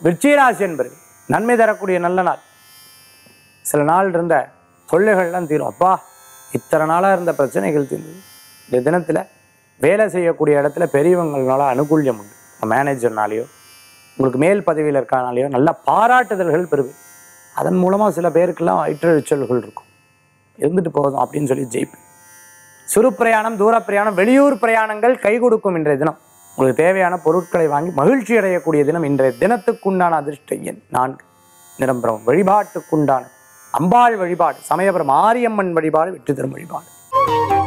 விருச்சிகராசி என்பது நன்மை தரக்கூடிய நல்ல நாள் சில நாள் இருந்த தொல்லைகள்லாம் தீரும் அப்பா இத்தனை நாளாக இருந்த பிரச்சனைகள் தீர்ந்தது இந்த தினத்தில் வேலை செய்யக்கூடிய இடத்துல பெரியவங்களால அனுகூல்யம் உண்டு மேனேஜர்னாலேயோ உங்களுக்கு மேல் பதவியில் இருக்கனாலேயோ நல்ல பாராட்டுதல்கள் பெறுவேன் அதன் மூலமாக சில பேருக்கெல்லாம் வயிற்றெழுச்சல்கள் இருக்கும் இருந்துட்டு போதும் அப்படின்னு சொல்லி ஜெயிப்பேன் சிறு பிரயாணம் தூர பிரயாணம் வெளியூர் பிரயாணங்கள் கை கொடுக்கும் இன்றைய தினம் உங்களுக்கு தேவையான பொருட்களை வாங்கி மகிழ்ச்சி அடையக்கூடிய தினம் இன்றைய தினத்துக்குண்டான அதிர்ஷ்ட எண் நான்கு நிரம்பரம் வழிபாட்டுக்குண்டான அம்பாள் வழிபாடு சமயபுரம் மாரியம்மன் வழிபாடு வெற்றி தரும் வழிபாடு